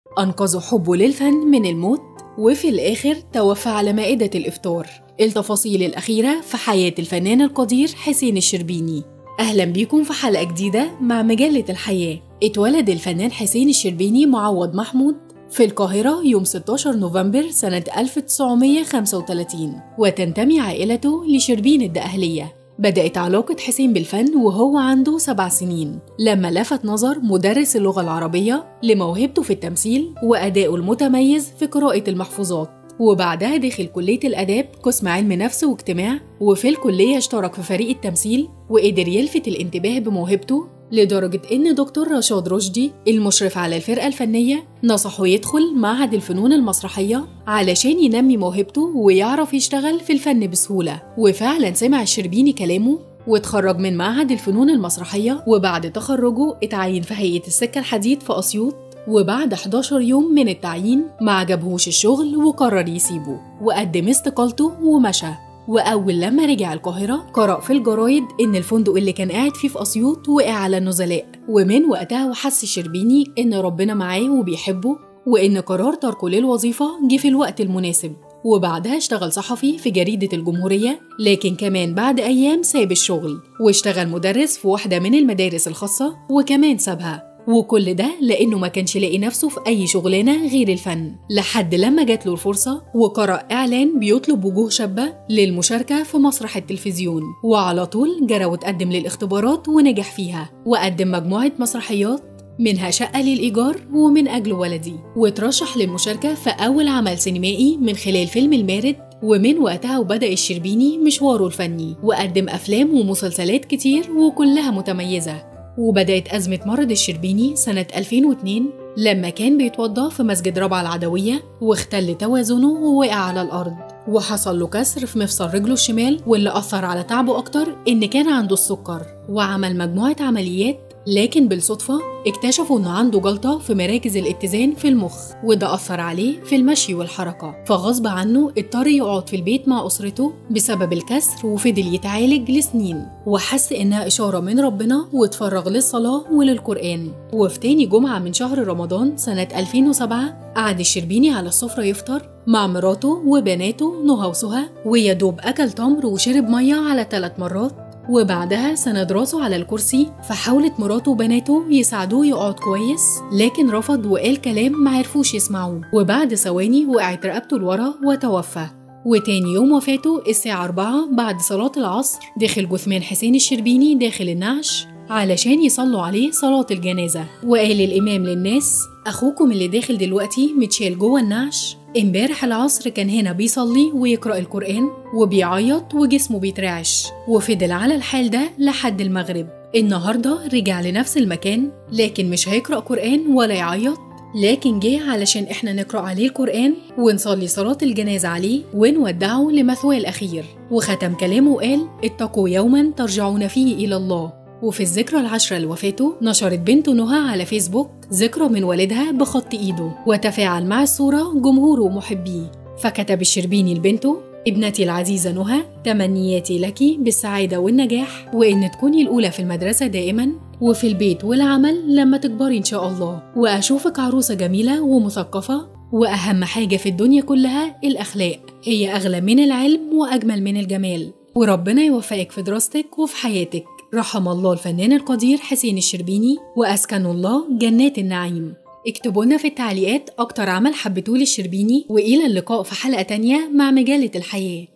أنقذوا حبه للفن من الموت وفي الآخر توفى على مائدة الإفطار التفاصيل الأخيرة في حياة الفنان القدير حسين الشربيني أهلا بيكم في حلقة جديدة مع مجلة الحياة اتولد الفنان حسين الشربيني معوض محمود في القاهرة يوم 16 نوفمبر سنة 1935 وتنتمي عائلته لشربين الدقهلية بدأت علاقة حسين بالفن وهو عنده سبع سنين لما لفت نظر مدرس اللغة العربية لموهبته في التمثيل وأدائه المتميز في قراءة المحفوظات وبعدها دخل كلية الآداب قسم علم نفس واجتماع وفي الكلية اشترك في فريق التمثيل وقدر يلفت الانتباه بموهبته لدرجة إن دكتور رشاد رشدي المشرف على الفرقة الفنية نصحه يدخل معهد الفنون المسرحية علشان ينمي موهبته ويعرف يشتغل في الفن بسهولة وفعلا سمع الشربيني كلامه واتخرج من معهد الفنون المسرحية وبعد تخرجه اتعين في هيئة السكة الحديد في أسيوط وبعد 11 يوم من التعيين ما عجبهوش الشغل وقرر يسيبه وقدم استقالته ومشى وأول لما رجع القاهرة قرأ في الجرايد إن الفندق اللي كان قاعد فيه في أسيوط وقع على النزلاء ومن وقتها وحس الشربيني إن ربنا معاه وبيحبه وإن قرار تركه للوظيفة جه في الوقت المناسب وبعدها اشتغل صحفي في جريدة الجمهورية لكن كمان بعد أيام ساب الشغل واشتغل مدرس في واحدة من المدارس الخاصة وكمان سابها وكل ده لأنه ما كانش لاقي نفسه في أي شغلانة غير الفن لحد لما جات له الفرصة وقرأ إعلان بيطلب وجوه شابة للمشاركة في مسرح التلفزيون وعلى طول جرى وتقدم للاختبارات ونجح فيها وقدم مجموعة مسرحيات منها شقة للإيجار ومن أجل ولدي وترشح للمشاركة في أول عمل سينمائي من خلال فيلم المارد ومن وقتها وبدأ الشربيني مشواره الفني وقدم أفلام ومسلسلات كتير وكلها متميزة وبدأت أزمة مرض الشربيني سنة 2002 لما كان بيتوضى في مسجد رابعة العدوية واختل توازنه ووقع على الأرض وحصل له كسر في مفصل رجله الشمال واللي أثر على تعبه أكتر إن كان عنده السكر وعمل مجموعة عمليات لكن بالصدفة اكتشفوا إنه عنده جلطة في مراكز الاتزان في المخ وده أثر عليه في المشي والحركة فغصب عنه اضطر يقعد في البيت مع أسرته بسبب الكسر وفضل يتعالج لسنين وحس إنها إشارة من ربنا واتفرغ للصلاة وللقرآن وفي تاني جمعة من شهر رمضان سنة 2007 قعد الشربيني على السفرة يفطر مع مراته وبناته نهى وسهى ويدوب أكل تمر وشرب مية على ثلاث مرات وبعدها سند راسه على الكرسي فحاولت مراته وبناته يساعدوه يقعد كويس لكن رفض وقال كلام معرفوش يسمعوه وبعد ثواني وقعت رقبته لورا وتوفى وتاني يوم وفاته الساعة 4 بعد صلاة العصر دخل جثمان حسين الشربيني داخل النعش علشان يصلوا عليه صلاة الجنازة وقال الإمام للناس أخوكم اللي داخل دلوقتي متشال جوه النعش امبارح العصر كان هنا بيصلي ويقرأ القرآن وبيعيط وجسمه بيترعش وفضل على الحال ده لحد المغرب النهاردة رجع لنفس المكان لكن مش هيقرأ قرآن ولا يعيط لكن جه علشان احنا نقرأ عليه القرآن ونصلي صلاة الجنازة عليه ونودعه لمثواه الأخير وختم كلامه وقال اتقوا يوما ترجعون فيه إلى الله وفي الذكرى العشرة لوفاته نشرت بنته نهى على فيسبوك ذكرى من والدها بخط إيده وتفاعل مع الصورة جمهوره ومحبيه فكتب الشربيني لبنته ابنتي العزيزة نهى تمنياتي لك بالسعادة والنجاح وإن تكوني الأولى في المدرسة دائما وفي البيت والعمل لما تكبري إن شاء الله وأشوفك عروسة جميلة ومثقفة وأهم حاجة في الدنيا كلها الأخلاق هي أغلى من العلم وأجمل من الجمال وربنا يوفقك في دراستك وفي حياتك رحم الله الفنان القدير حسين الشربيني وأسكن الله جنات النعيم اكتبوا لنا في التعليقات أكتر عمل حبيتوه للشربيني وإلى اللقاء في حلقة تانية مع مجلة الحياة